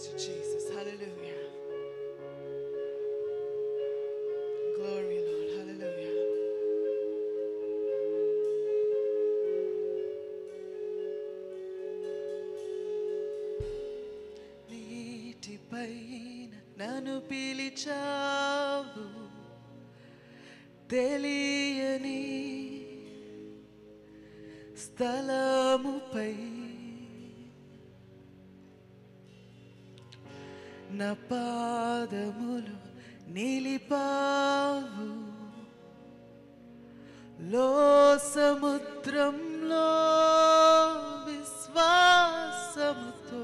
praise you, Jesus. Hallelujah. Glory, Lord. Hallelujah. నీటిపైన నన్ను పిలిచావు తెలియని స్థలముపై నా పాదములు నిలిపావు లో సముద్రంలో విశ్వాసముతో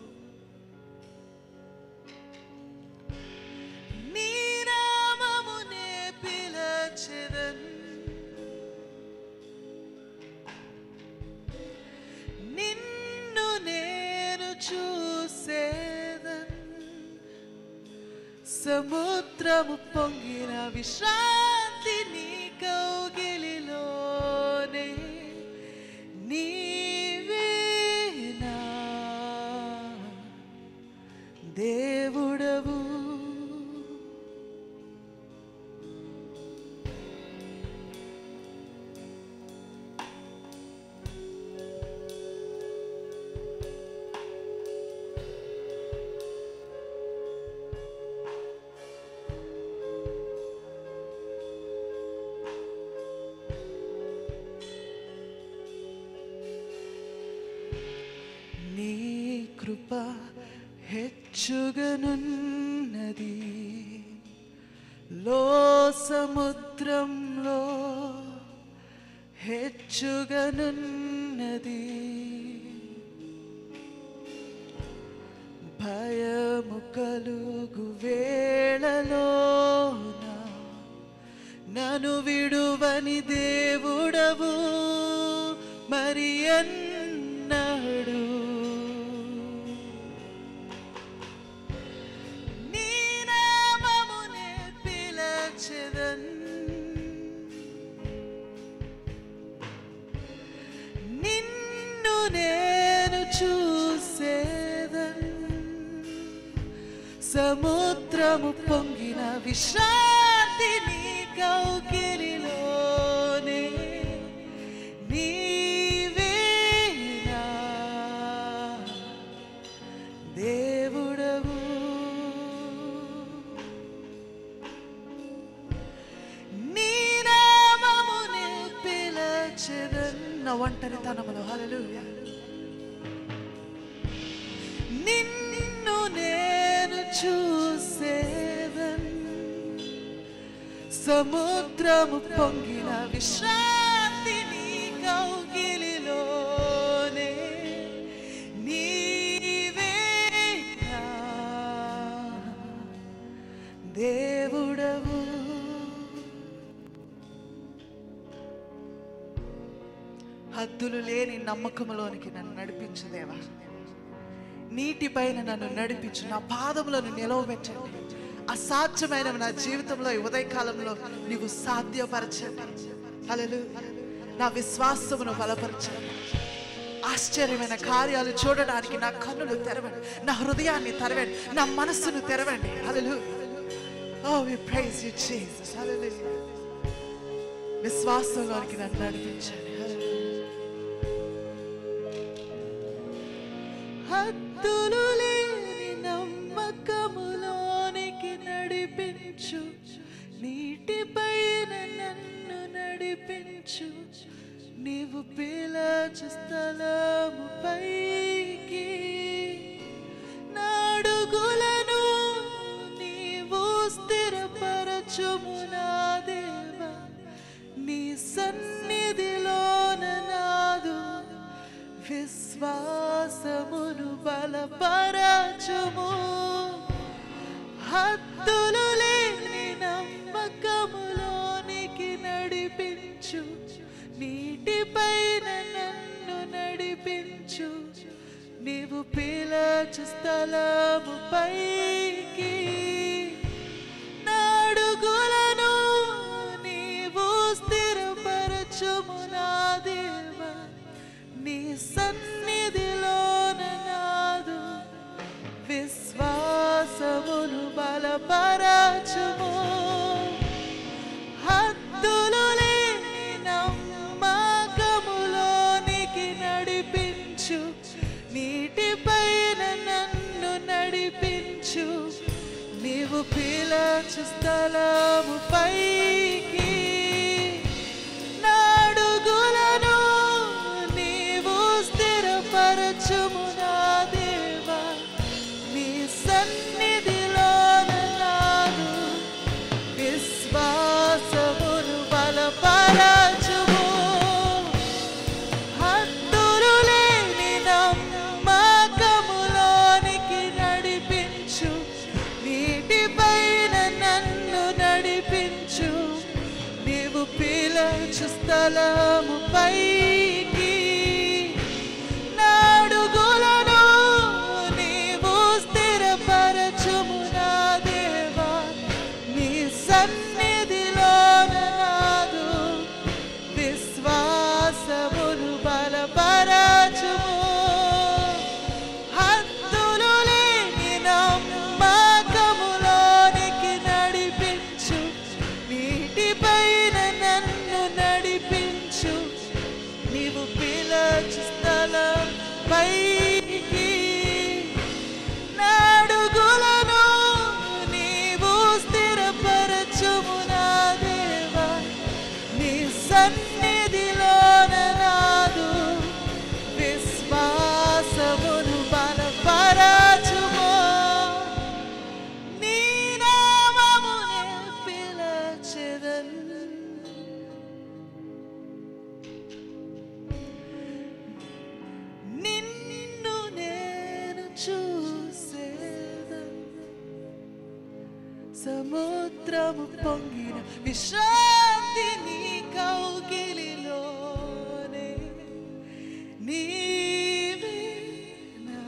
నీ నామమునే పిలచెదన్ నిన్ను నేను చూసేదన్ సముద్రము పొంగిన విశ్రాంతి నీ కౌగిలిలోనే నీవేనా దేవుడవు నీ కృప హెచ్చుగనున్నది లో సముద్రంలో హెచ్చుగనున్నది భయము కలుగు వేళలోన నన్ను విడువని దేవుడవు మరి అన్నాడు నీ నామమునే పిలచెదన్ నిన్ను నేను చూసేదన్ సముద్రము పొంగిన విశ్రాంతి నీ కౌకిలిలోనే నీవేనా దేవుడవు నీ నామమునే పిలచెదన్ నా ఒంటరితనములో హల్లెలూయా నిన్ను నేను చూసేదన్ సముద్రము పొంగిన విశ్రాంతి నీ కౌగిలిలోనే నీవేనా దేవుడవు హద్దులు లేని నమ్మకములోనికి నన్ను నడిపించు దేవా నీటిపైన నన్ను నడిపించు నా పాదములను నిలవబెట్టండి అసాధ్యమైన నా జీవితంలో ఈ ఉదయకాలంలో నీవు సాధ్యపరచండి హల్లెలూ నా విశ్వాసమును బలపరచండి ఆశ్చర్యమైన కార్యాలు చూడడానికి నా కన్నులు తెరవండి నా హృదయాన్ని తెరవండి నా మనస్సును తెరవండి హల్లెలూ oh we praise you Jesus హల్లెలూ విశ్వాసంలోనికి నన్ను నడిపించండి హల్లెలూయా హద్దులు లేని నమ్మకములోనికి నడిపించు నీటిపైన నన్ను నడిపించు నీవు పిలచు స్థలము పైకి నాడుగులను నీవు స్థిరపరచుము నా దేవా నీ సన్నిధిలోన నాదు విశ్వాసమును బలపరచుము హద్దులు లేని నమ్మకములోనికి నడిపించు నీటిపైన నన్ను నడిపించు నీవు పిలచు స్థలము పైకి నాడుగులను నీవు స్థిరపరచుము నా దేవా నీ సన్నిధిలోన నాదు విశ్వ నడిపించు నీవు పిలచు స్థలము పైకి నాడుగులను నీవు స్థిరపరచుము నా దేవా నీ సన్నిధిలో నాను విశ్వాసమును బలపరచుము హద్దులు లేని నమ్మకములోనికి నడిపించు నీటిపైన నన్ను నడిపించు నీవు పిలచు స్థలము పైకి నాడుగులను నీవు స్థిరపరచుము నా దేవా నీ సన్నిధిలో నాదు విశ్వాసమును బలపరచుము హద్దులు లేని నమ్మకములోనికి నడిపించు నీటిపైన నన్ను నడిపించు నీవు పిలచు స్థలం పైకి నాడుగులను నీవు స్థిరపరచుము నా దేవా నీ సన్నిధిలో నాదు విశ్వాసమును బలపరచుము నీ నామమునే పిలచెదన్ నిన్ను నేను చూసేదన్ సముద్రము పొంగిన విశ్రాంతి నీ కౌగిలిలోనే నీవే నా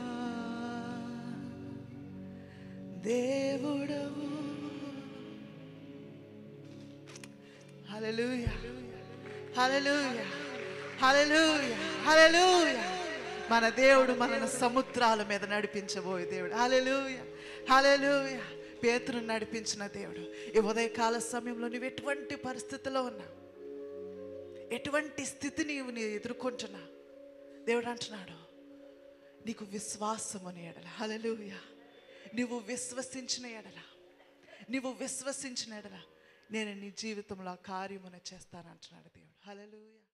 దేవుడవు హల్లెలూయా హల్లెలూయా హల్లెలూయా హల్లెలూయా మన దేవుడు మనను సముద్రాల మీద నడిపించబోయే దేవుడు హల్లెలూయా హల్లెలూయా పేతురు నడిపించిన దేవుడు ఈ ఉదయకాల సమయంలో నువ్వు ఎటువంటి పరిస్థితిలో ఉన్నా ఎటువంటి స్థితి నీవు నీ ఎదుర్కొంటున్నా దేవుడు అంటున్నాడు నీకు విశ్వాసముని ఎడల హల్లెలూయా నువ్వు విశ్వసించిన ఎడల నువ్వు విశ్వసించిన ఎడల నేను నీ జీవితంలో ఆ కార్యమును చేస్తానంటున్నాడు దేవుడు హల్లెలూయా